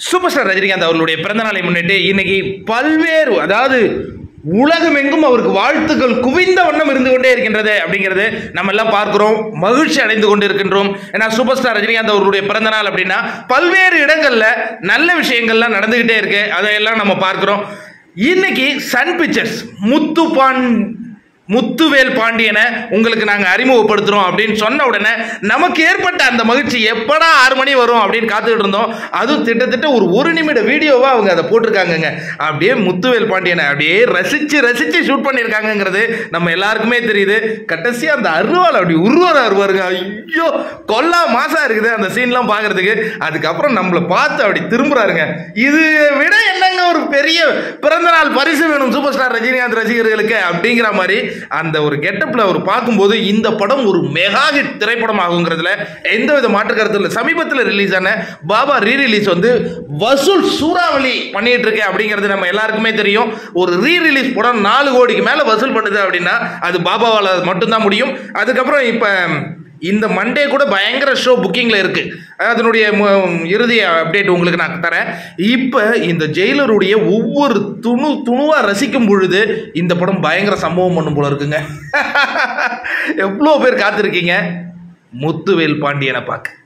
super star Rajinikanth அவர்களுடைய பிறந்த நாளை முன்னிட்டு இன்னைக்கு பல்வேறு அதாவது உலகமெங்கும் அவருக்கு வாழ்த்துக்கள் குவிந்த வண்ணம் இருந்து கொண்டே இருக்கின்றது அப்படிங்கிறது நம்ம எல்லாம் பார்க்கிறோம் மகிழ்ச்சி அடைந்து கொண்டு இருக்கின்றோம் ஏன்னா சூப்பர் ஸ்டார் ரஜினிகாந்த் அவர்களுடைய பிறந்த நாள் அப்படின்னா பல்வேறு இடங்கள்ல நல்ல விஷயங்கள்லாம் நடந்துகிட்டே இருக்கு அதையெல்லாம் நம்ம பார்க்கிறோம் இன்னைக்கு சன் பிக்சர்ஸ் முத்துப்பான் முத்துவேல் பாண்டியனை உங்களுக்கு நாங்கள் அறிமுகப்படுத்துகிறோம் அப்படின்னு சொன்ன உடனே நமக்கு ஏற்பட்ட அந்த மகிழ்ச்சி எப்படா ஆறு மணி வரும் அப்படின்னு காத்துக்கிட்டு இருந்தோம் அதுவும் திட்டத்தட்ட ஒரு ஒரு நிமிட வீடியோவாக அவங்க அதை போட்டிருக்காங்கங்க அப்படியே முத்துவேல் பாண்டியனை அப்படியே ரசித்து ரசித்து ஷூட் பண்ணியிருக்காங்கங்கிறது நம்ம எல்லாருக்குமே தெரியுது கடைசியாக அந்த அருவாள் அப்படி உருவார அருவாருங்க ஐயோ கொல்லா மாசா இருக்குது அந்த சீன்லாம் பார்க்கறதுக்கு அதுக்கப்புறம் நம்மளை பார்த்து அப்படி திரும்புறாருங்க இது விட என்னங்க ஒரு பெரிய பிறந்தநாள் பரிசு வேணும் சூப்பர் ஸ்டார் ரஜினிகாந்த் ரசிகர்களுக்கு அப்படிங்கிற மாதிரி அந்த ஒரு கெட்டப்ல அவர் பார்க்கும்போது இந்த படம் ஒரு மெகா ஹிட் திரைப்படம் ஆகுங்கிறதுல எந்த வித மாற்று கருத்து இல்லை சமீபத்தில் ரிலீஸ் ஆன பாபா ரீ ரிலீஸ் வந்து வசூல் சூறாவளி பண்ணிட்டு இருக்கு அப்படிங்கிறது நம்ம எல்லாருக்குமே தெரியும் ஒரு ரீ ரிலீஸ் படம் நாலு கோடிக்கு மேல வசூல் பண்ணுது அப்படின்னா அது பாபாவால் மட்டும்தான் முடியும் அதுக்கப்புறம் இப்போ இந்த மண்டே கூட பயங்கர ஷோ புக்கிங்கில் இருக்கு அதனுடைய மு- இறுதி அப்டேட் உங்களுக்கு நான் தரேன் இப்போ இந்த ஜெயிலருடைய ஒவ்வொரு துணு துணுவாக ரசிக்கும் பொழுது இந்த படம் பயங்கர சம்பவம் பண்ணும் போல இருக்குங்க எவ்வளோ பேர் காத்திருக்கீங்க முத்துவேல் பாண்டியனை பார்க்க